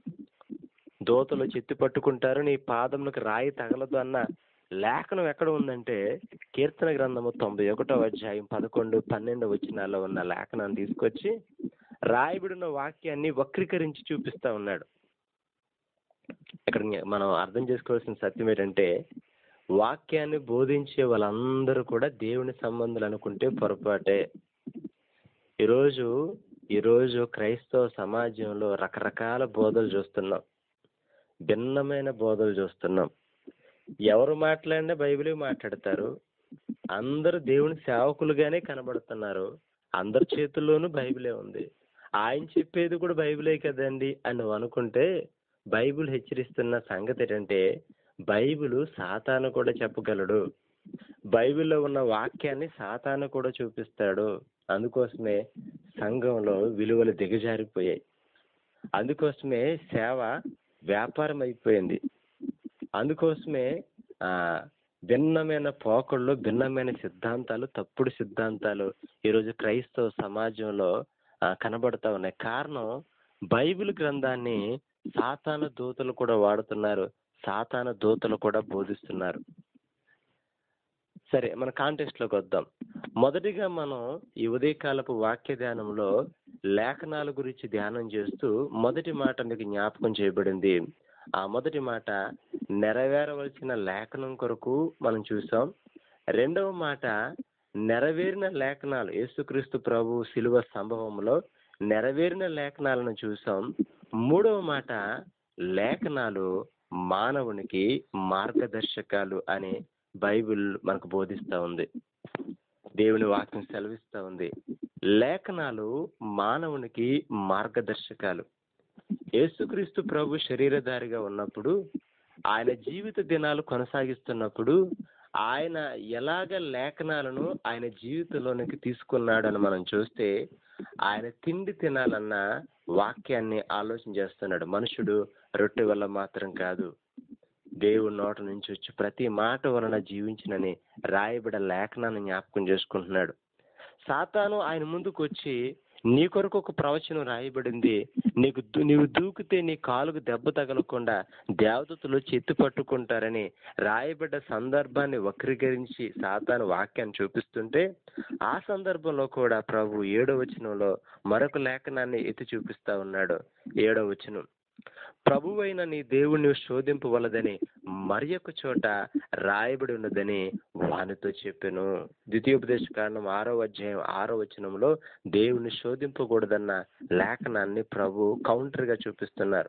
దోతలు చెత్తి పట్టుకుంటారు నీ పాదములకు రాయి తగలదు అన్న లేఖనం ఎక్కడ ఉందంటే కీర్తన గ్రంథము తొంభై ఒకటో అధ్యాయం పదకొండు పన్నెండు వచనాల్లో ఉన్న లేఖనాన్ని తీసుకొచ్చి రాయబడిన వాక్యాన్ని వక్రీకరించి చూపిస్తా ఉన్నాడు ఇక్కడ మనం అర్థం చేసుకోవాల్సిన సత్యం ఏంటంటే వాక్యాన్ని బోధించే వాళ్ళందరూ కూడా దేవుని సంబంధాలు అనుకుంటే పొరపాటే ఈరోజు ఈరోజు క్రైస్తవ సమాజంలో రకరకాల బోధలు చూస్తున్నాం భిన్నమైన బోధలు చూస్తున్నాం ఎవరు మాట్లాడినా బైబిలే మాట్లాడతారు అందరూ దేవుని సేవకులుగానే కనబడుతున్నారు అందరి చేతుల్లోనూ బైబిలే ఉంది ఆయన చెప్పేది కూడా బైబిలే కదండి అని నువ్వు అనుకుంటే బైబిల్ హెచ్చరిస్తున్న సంగతి ఏంటంటే బైబిల్ సాతాను కూడా చెప్పగలడు బైబిల్లో ఉన్న వాక్యాన్ని సాతాను కూడా చూపిస్తాడు అందుకోసమే సంఘంలో విలువలు దిగజారిపోయాయి అందుకోసమే సేవ వ్యాపారం అయిపోయింది అందుకోసమే ఆ భిన్నమైన పోకళ్ళు భిన్నమైన సిద్ధాంతాలు తప్పుడు సిద్ధాంతాలు ఈరోజు క్రైస్తవ సమాజంలో ఆ, కనబడతా ఉన్నాయి కారణం బైబిల్ గ్రంథాన్ని సాతాన దూతలు కూడా వాడుతున్నారు సాతాన దూతలు కూడా బోధిస్తున్నారు సరే మన కాంటెక్స్ట్ లోకి వద్దాం మొదటిగా మనం ఈ ఉదయకాలపు వాక్య ధ్యానంలో లేఖనాల గురించి ధ్యానం చేస్తూ మొదటి మాట మీకు జ్ఞాపకం చేయబడింది ఆ మొదటి మాట నెరవేరవలసిన లేఖనం కొరకు మనం చూసాం రెండవ మాట నెరవేరిన లేఖనాలు యేసుక్రీస్తు ప్రభు శిలువ సంభవంలో నెరవేరిన లేఖనాలను చూసాం మూడవ మాట లేఖనాలు మానవునికి మార్గదర్శకాలు అని బైబిల్ మనకు బోధిస్తా ఉంది దేవుని వాక్యం సెలవిస్తా ఉంది లేఖనాలు మానవునికి మార్గదర్శకాలు యేసుక్రీస్తు ప్రభు శరీరధారిగా ఉన్నప్పుడు ఆయన జీవిత దినాలు కొనసాగిస్తున్నప్పుడు ఆయన ఎలాగ లేఖనాలను ఆయన జీవితంలోనికి తీసుకున్నాడని మనం చూస్తే ఆయన తిండి తినాలన్న వాక్యాన్ని ఆలోచన చేస్తున్నాడు మనుషుడు రొట్టె వల్ల మాత్రం కాదు దేవుడి నోట నుంచి వచ్చి ప్రతి మాట వలన జీవించినని రాయబడ లేఖనాన్ని జ్ఞాపకం చేసుకుంటున్నాడు సాతాను ఆయన ముందుకు వచ్చి నీ కొరకు ఒక ప్రవచనం రాయబడింది నీకు దు- నీవు దూకితే నీ కాలుకు దెబ్బ తగలకుండా దేవదతులు చెత్తి పట్టుకుంటారని రాయబడ్డ సందర్భాన్ని వక్రీకరించి సాతాను వాక్యాన్ని చూపిస్తుంటే ఆ సందర్భంలో కూడా ప్రభు ఏడో వచనంలో మరొక లేఖనాన్ని ఎత్తి చూపిస్తా ఉన్నాడు ఏడో వచనం ప్రభువైన నీ దేవుణ్ణి శోధింపవలదని మరి ఒక చోట రాయబడి ఉన్నదని వానితో చెప్పాను ద్వితీయోపదేశ కారణం ఆరో అధ్యాయం ఆరో వచనంలో దేవుని శోధింపకూడదన్న లేఖనాన్ని ప్రభు కౌంటర్ గా చూపిస్తున్నారు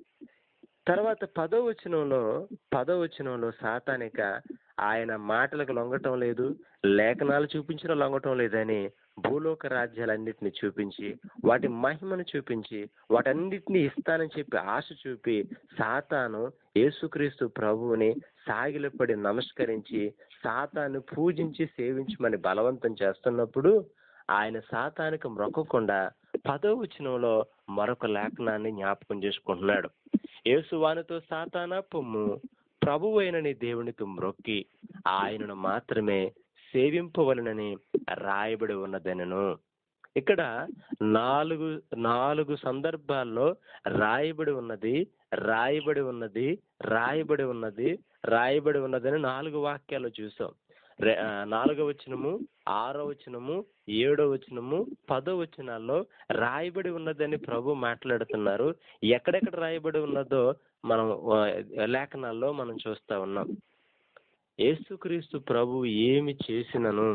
తర్వాత పదో వచనంలో పదో వచనంలో సాతానిక ఆయన మాటలకు లొంగటం లేదు లేఖనాలు చూపించిన లొంగటం లేదని భూలోక రాజ్యాలన్నిటిని చూపించి వాటి మహిమను చూపించి వాటన్నిటిని ఇస్తానని చెప్పి ఆశ చూపి సాతాను యేసుక్రీస్తు ప్రభువుని సాగిలపడి నమస్కరించి సాతాను పూజించి సేవించమని బలవంతం చేస్తున్నప్పుడు ఆయన సాతానికి మ్రొక్కకుండా పదో వచనంలో మరొక లేఖనాన్ని జ్ఞాపకం చేసుకుంటున్నాడు యేసువానితో సాతానా పొమ్ము ప్రభువైన నీ దేవునికి మ్రొక్కి ఆయనను మాత్రమే సేవింపవలనని రాయబడి ఉన్నదనను ఇక్కడ నాలుగు నాలుగు సందర్భాల్లో రాయబడి ఉన్నది రాయబడి ఉన్నది రాయబడి ఉన్నది రాయబడి ఉన్నదని నాలుగు వాక్యాలు చూసాం రె- ఆ, నాలుగో వచనము ఆరో వచనము ఏడో వచనము పదో వచనాల్లో రాయబడి ఉన్నదని ప్రభు మాట్లాడుతున్నారు ఎక్కడెక్కడ రాయబడి ఉన్నదో మనం ఆ, లేఖనాల్లో మనం చూస్తా ఉన్నాం యేసుక్రీస్తు ప్రభు ఏమి చేసినను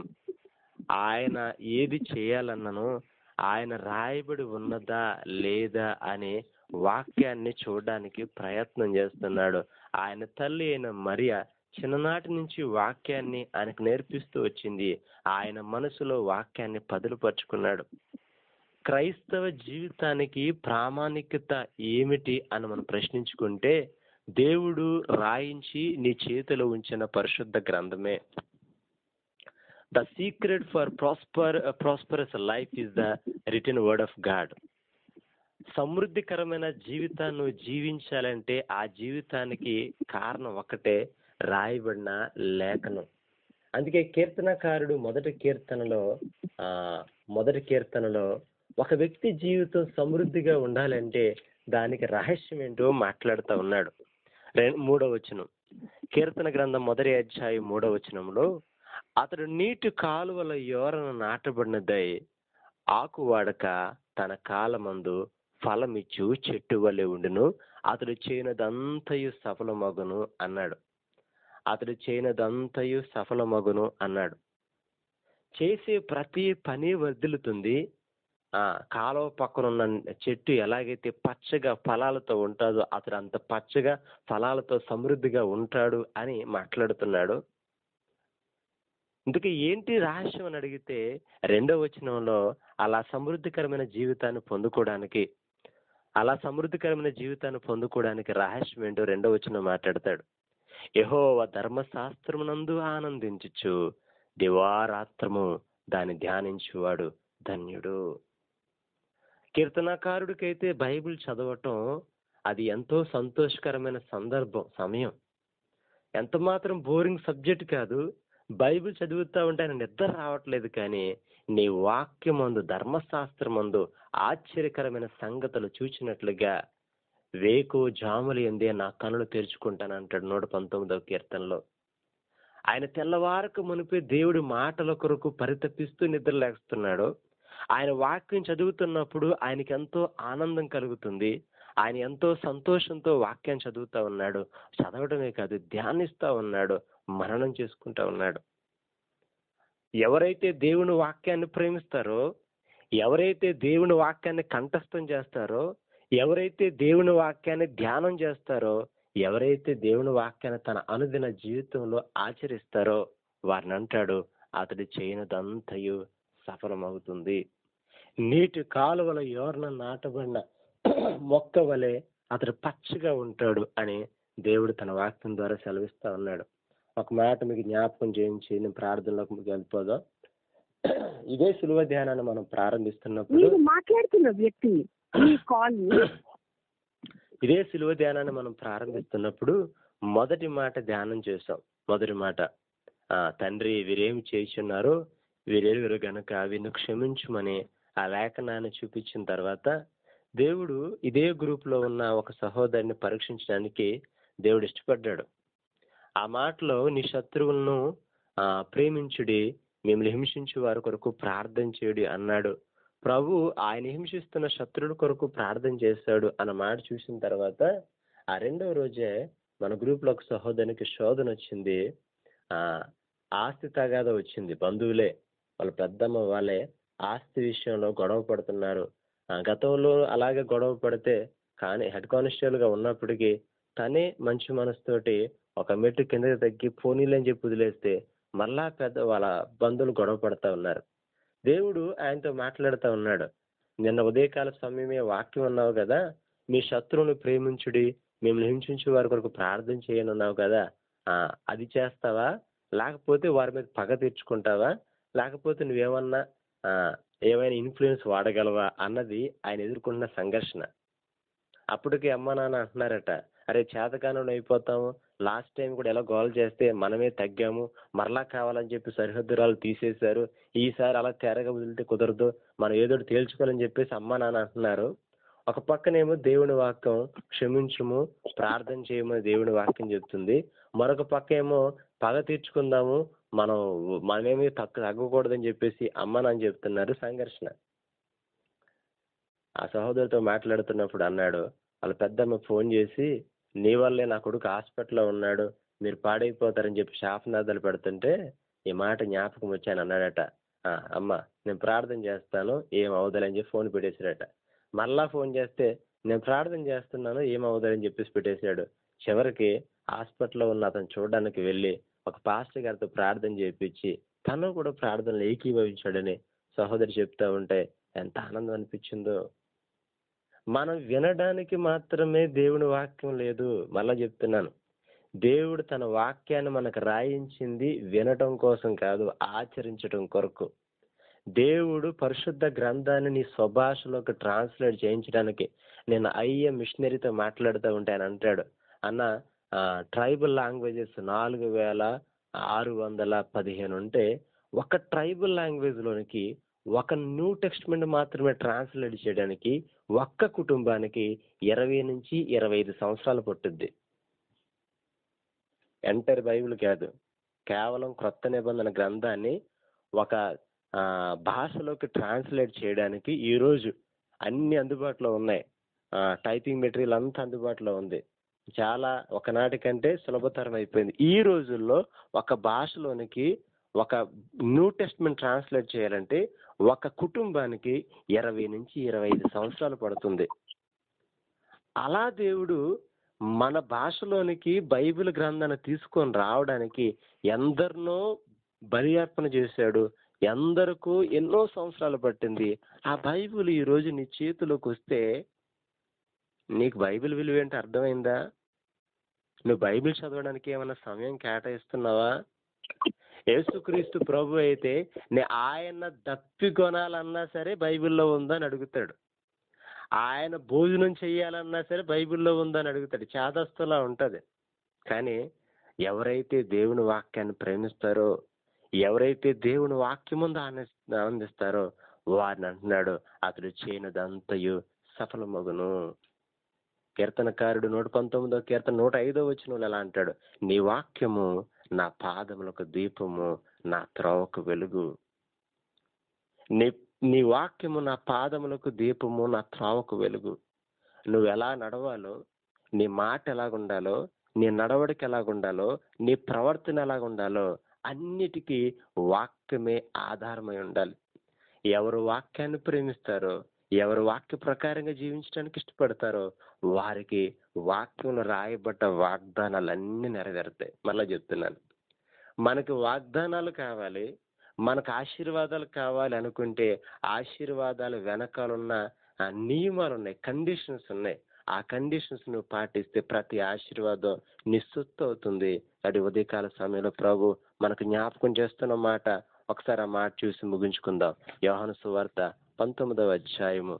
ఆయన ఏది చేయాలన్నను ఆయన రాయబడి ఉన్నదా లేదా అనే వాక్యాన్ని చూడడానికి ప్రయత్నం చేస్తున్నాడు ఆయన తల్లి అయిన మరియ చిన్ననాటి నుంచి వాక్యాన్ని ఆయనకు నేర్పిస్తూ వచ్చింది ఆయన మనసులో వాక్యాన్ని పదులుపరుచుకున్నాడు క్రైస్తవ జీవితానికి ప్రామాణికత ఏమిటి అని మనం ప్రశ్నించుకుంటే దేవుడు రాయించి నీ చేతిలో ఉంచిన పరిశుద్ధ గ్రంథమే the secret for prosper prosperous life is the return word of God సమృద్ధికరమైన జీవితాన్ని నువ్వు జీవించాలంటే ఆ జీవితానికి కారణం ఒకటే రాయబడిన లేఖనం అందుకే కీర్తనకారుడు మొదటి కీర్తనలో ఆ మొదటి కీర్తనలో ఒక వ్యక్తి జీవితం సమృద్ధిగా ఉండాలంటే దానికి రహస్యం ఏంటో మాట్లాడుతూ ఉన్నాడు రె- మూడో వచనం కీర్తన గ్రంథం మొదటి అధ్యాయం మూడో వచనంలో అతడు నీటి కాలువల యోరన నాటబడినదై ఆకు వాడక తన కాలమందు ఫలమిచ్చు చెట్టు వలె ఉండును అతడు చేయనదంతయు సఫలమగును అన్నాడు అతడు చేయనదంతయు సఫలమగును అన్నాడు చేసే ప్రతి పని వర్ధిల్లుతుంది ఆ కాలువ పక్కన ఉన్న చెట్టు ఎలాగైతే పచ్చగా ఫలాలతో ఉంటాడో అతడు అంత పచ్చగా ఫలాలతో సమృద్ధిగా ఉంటాడు అని మాట్లాడుతున్నాడు ఇందుకు ఏంటి రహస్యం అని అడిగితే రెండో వచనంలో అలా సమృద్ధికరమైన జీవితాన్ని పొందుకోవడానికి అలా సమృద్ధికరమైన జీవితాన్ని పొందుకోవడానికి రహస్యం ఏంటో రెండో వచనం మాట్లాడతాడు యహోవ ధర్మశాస్త్రమునందు ఆనందించుచు దివారాత్రము దాన్ని ధ్యానించువాడు ధన్యుడు కీర్తనాకారుడికైతే బైబిల్ చదవటం అది ఎంతో సంతోషకరమైన సందర్భం సమయం ఎంత మాత్రం బోరింగ్ సబ్జెక్ట్ కాదు బైబిల్ చదువుతా ఉంటే ఆయన నిద్ర రావట్లేదు కానీ నీ వాక్యమందు ధర్మశాస్త్రమందు ఆశ్చర్యకరమైన సంగతులు చూచినట్లుగా వేకు జాములు ఎందే నా కనులు తెరుచుకుంటాను అంటాడు నూట పంతొమ్మిదవ కీర్తనలో ఆయన తెల్లవారకు మునిపే దేవుడి మాటల కొరకు పరితపిస్తూ నిద్ర లేస్తున్నాడు ఆయన వాక్యం చదువుతున్నప్పుడు ఆయనకి ఎంతో ఆనందం కలుగుతుంది ఆయన ఎంతో సంతోషంతో వాక్యం చదువుతా ఉన్నాడు చదవడమే కాదు ధ్యానిస్తా ఉన్నాడు మననం చేసుకుంటా ఉన్నాడు ఎవరైతే దేవుని వాక్యాన్ని ప్రేమిస్తారో ఎవరైతే దేవుని వాక్యాన్ని కంఠస్థం చేస్తారో ఎవరైతే దేవుని వాక్యాన్ని ధ్యానం చేస్తారో ఎవరైతే దేవుని వాక్యాన్ని తన అనుదిన జీవితంలో ఆచరిస్తారో వారిని అంటాడు అతడు చేయనిదంతయు సఫలమవుతుంది నీటి కాలువల యోర్న నాటబడిన మొక్క వలె అతడు పచ్చగా ఉంటాడు అని దేవుడు తన వాక్యం ద్వారా సెలవిస్తా ఉన్నాడు ఒక మాట మీకు జ్ఞాపకం చేయించి నేను ప్రార్థనలోకి మీకు వెళ్ళిపోదాం ఇదే సులువ ధ్యానాన్ని మనం ప్రారంభిస్తున్నప్పుడు మీరు మాట్లాడుతున్న వ్యక్తి ఈ కాల్ ని ఇదే సులువ ధ్యానాన్ని మనం ప్రారంభిస్తున్నప్పుడు మొదటి మాట ధ్యానం చేసాం మొదటి మాట ఆ తండ్రి వీరేమి చేయుచున్నారో వీరెరుగురు గనుక వీరిని క్షమించుమని ఆ లేఖనాన్ని చూపించిన తర్వాత దేవుడు ఇదే గ్రూప్ లో ఉన్న ఒక సహోదరిని పరీక్షించడానికి దేవుడు ఇష్టపడ్డాడు ఆ మాటలో నీ శత్రువులను ఆ ప్రేమించుడి మిమ్మల్ని హింసించు వారి కొరకు ప్రార్థన చేయుడి అన్నాడు ప్రభు ఆయన హింసిస్తున్న శత్రుడు కొరకు ప్రార్థన చేశాడు అన్న మాట చూసిన తర్వాత ఆ రెండవ రోజే మన గ్రూప్ లో ఒక సహోదరునికి శోధన వచ్చింది ఆ ఆస్తి తగాద వచ్చింది బంధువులే వాళ్ళ పెద్దమ్మ వాళ్ళే ఆస్తి విషయంలో గొడవ పడుతున్నారు ఆ గతంలో అలాగే గొడవ పడితే కానీ హెడ్ కానిస్టేబుల్ గా ఉన్నప్పటికీ తనే మంచి మనసుతోటి ఒక మెట్టు కిందకి తగ్గి పోనీలని చెప్పి వదిలేస్తే మళ్ళా పెద్ద వాళ్ళ బంధువులు గొడవ పడతా ఉన్నారు దేవుడు ఆయనతో మాట్లాడుతూ ఉన్నాడు నిన్న ఉదయకాల సమయమే వాక్యం ఉన్నావు కదా మీ శత్రువుని ప్రేమించుడి మిమ్మల్ని హింసించే వారి కొరకు ప్రార్థన చేయను ఉన్నావు కదా ఆ అది చేస్తావా లేకపోతే వారి మీద పగ తీర్చుకుంటావా లేకపోతే నువ్వేమన్నా ఆ ఏమైనా ఇన్ఫ్లుయెన్స్ వాడగలవా అన్నది ఆయన ఎదుర్కొన్న సంఘర్షణ అప్పటికి అమ్మ నాన్న అంటున్నారట అరే చేతకానుడు అయిపోతాము లాస్ట్ టైం కూడా ఎలా గోల్ చేస్తే మనమే తగ్గాము మరలా కావాలని చెప్పి సరిహద్దురాలు తీసేశారు ఈసారి అలా తెరగా వదిలితే కుదరదు మనం ఏదో ఒకటి తేల్చుకోవాలని చెప్పేసి అమ్మ నాన్న అంటున్నారు ఒక పక్కనేమో దేవుని వాక్యం క్షమించుము ప్రార్థన చేయమని దేవుని వాక్యం చెప్తుంది మరొక పక్క ఏమో పగ తీర్చుకుందాము మనం మనమేమి తక్కువ తగ్గకూడదని చెప్పేసి అమ్మ నాన్న చెప్తున్నారు సంఘర్షణ ఆ సహోదరుతో మాట్లాడుతున్నప్పుడు అన్నాడు వాళ్ళ పెద్దమ్మ ఫోన్ చేసి నీ వల్లే నా కొడుకు హాస్పిటల్లో ఉన్నాడు మీరు పాడైపోతారని చెప్పి శాపనాదాలు పెడుతుంటే ఈ మాట జ్ఞాపకం వచ్చాను అన్నాడట "ఆ, అమ్మ నేను ప్రార్థన చేస్తాను ఏం అవదలని చెప్పి ఫోన్ పెట్టేశాడట మళ్ళా ఫోన్ చేస్తే నేను ప్రార్థన చేస్తున్నాను ఏం అవదని చెప్పేసి పెట్టేశాడు చివరికి హాస్పిటల్లో ఉన్న అతను చూడడానికి వెళ్ళి ఒక పాస్టర్ గారితో ప్రార్థన చేయించి తను కూడా ప్రార్థనలు ఏకీభవించాడని సహోదరి చెప్తా ఉంటే ఎంత ఆనందం అనిపించిందో మనం వినడానికి మాత్రమే దేవుని వాక్యం లేదు మళ్ళా చెప్తున్నాను దేవుడు తన వాక్యాన్ని మనకు రాయించింది వినటం కోసం కాదు ఆచరించడం కొరకు దేవుడు పరిశుద్ధ గ్రంథాన్ని నీ స్వభాషలోకి ట్రాన్స్లేట్ చేయించడానికి నేను అయ్యే మిషనరీతో మాట్లాడుతూ ఉంటే ఆయన అంటాడు అన్న ట్రైబల్ లాంగ్వేజెస్ నాలుగు వేల ఆరు వందల పదిహేను ఉంటే ఒక ట్రైబల్ లాంగ్వేజ్ లోనికి ఒక న్యూ టెక్స్ట్మెంట్ మాత్రమే ట్రాన్స్లేట్ చేయడానికి ఒక్క కుటుంబానికి ఇరవై నుంచి ఇరవై ఐదు సంవత్సరాలు పట్టుద్ది ఎంటర్ బైబిల్ కాదు కేవలం క్రొత్త నిబంధన గ్రంథాన్ని ఒక ఆ, భాషలోకి ట్రాన్స్లేట్ చేయడానికి ఈ రోజు అన్ని అందుబాటులో ఉన్నాయి ఆ, టైపింగ్ మెటీరియల్ అంతా అందుబాటులో ఉంది చాలా ఒకనాటి కంటే సులభతరం అయిపోయింది ఈ రోజుల్లో ఒక భాషలోనికి ఒక న్యూ టెస్ట్మెంట్ ట్రాన్స్లేట్ చేయాలంటే ఒక కుటుంబానికి ఇరవై నుంచి ఇరవై ఐదు సంవత్సరాలు పడుతుంది అలా దేవుడు మన భాషలోనికి బైబిల్ గ్రంథాన్ని తీసుకొని రావడానికి ఎందరినో బలి అర్పణ చేశాడు ఎందరికో ఎన్నో సంవత్సరాలు పట్టింది ఆ బైబిల్ ఈ రోజు నీ చేతిలోకి వస్తే నీకు బైబిల్ విలువ ఏంటి అర్థమైందా నువ్వు బైబిల్ చదవడానికి ఏమైనా సమయం కేటాయిస్తున్నావా యేసుక్రీస్తు ప్రభు అయితే నే ఆయన దప్పి కొనాలన్నా సరే బైబిల్లో ఉందని అడుగుతాడు ఆయన భోజనం చేయాలన్నా సరే బైబిల్లో ఉందని అడుగుతాడు చాదస్తులా ఉంటది కానీ ఎవరైతే దేవుని వాక్యాన్ని ప్రేమిస్తారో ఎవరైతే దేవుని వాక్యం ముందు ఆనంద ఆనందిస్తారో వారిని అంటున్నాడు అతడు చేయనదంతయు సఫలమగును కీర్తనకారుడు నూట పంతొమ్మిదో కీర్తన నూట ఐదో వచ్చిన ఎలా అంటాడు నీ వాక్యము నా పాదములకు దీపము నా త్రోవకు వెలుగు నీ నీ వాక్యము నా పాదములకు దీపము నా త్రోవకు వెలుగు నువ్వు ఎలా నడవాలో నీ మాట ఎలాగుండాలో నీ నడవడికి ఎలాగుండాలో నీ ప్రవర్తన ఎలాగుండాలో అన్నిటికీ వాక్యమే ఆధారమై ఉండాలి ఎవరు వాక్యాన్ని ప్రేమిస్తారో ఎవరు వాక్య ప్రకారంగా జీవించడానికి ఇష్టపడతారో వారికి వాక్యంలో రాయబడ్డ వాగ్దానాలన్నీ నెరవేరుతాయి మళ్ళా చెప్తున్నాను మనకు వాగ్దానాలు కావాలి మనకు ఆశీర్వాదాలు కావాలి అనుకుంటే ఆశీర్వాదాలు వెనకాలన్న ఆ నియమాలు ఉన్నాయి కండిషన్స్ ఉన్నాయి ఆ కండిషన్స్ నువ్వు పాటిస్తే ప్రతి ఆశీర్వాదం నిస్సొత్తు అవుతుంది అది ఉదయకాల సమయంలో ప్రభు మనకు జ్ఞాపకం చేస్తున్న మాట ఒకసారి ఆ మాట చూసి ముగించుకుందాం యోహాను సువార్త పంతొమ్మిదవ అధ్యాయము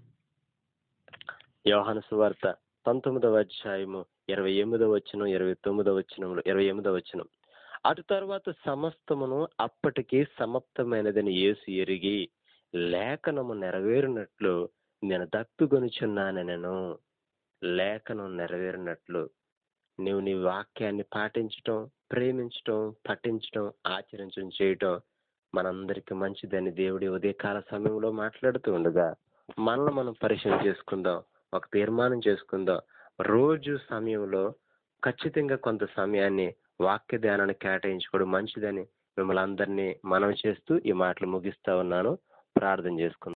యోహాను సువార్త పంతొమ్మిదవ అధ్యాయము ఇరవై ఎనిమిదవ వచ్చిన ఇరవై తొమ్మిదవ వచ్చిన ఇరవై ఎనిమిదవ వచ్చిన అటు తర్వాత సమస్తమును అప్పటికి సమాప్తమైనదని యేసు ఎరిగి లేఖనము నెరవేరినట్లు నేను దప్పిగొనుచున్నాను నేను లేఖనం నెరవేరినట్లు నీవు నీ వాక్యాన్ని పాటించటం ప్రేమించటం పఠించటం ఆచరించడం చేయటం మనందరికి మంచిదని దేవుడి ఉదయకాల సమయంలో మాట్లాడుతూ ఉండగా మనల్ని మనం పరిశీలన చేసుకుందాం ఒక తీర్మానం చేసుకుందాం రోజు సమయంలో ఖచ్చితంగా కొంత సమయాన్ని వాక్య ధ్యానాన్ని కేటాయించుకోవడం మంచిదని మిమ్మల్ని అందరినీ మనం చేస్తూ ఈ మాటలు ముగిస్తా ఉన్నాను ప్రార్థన చేసుకుందాం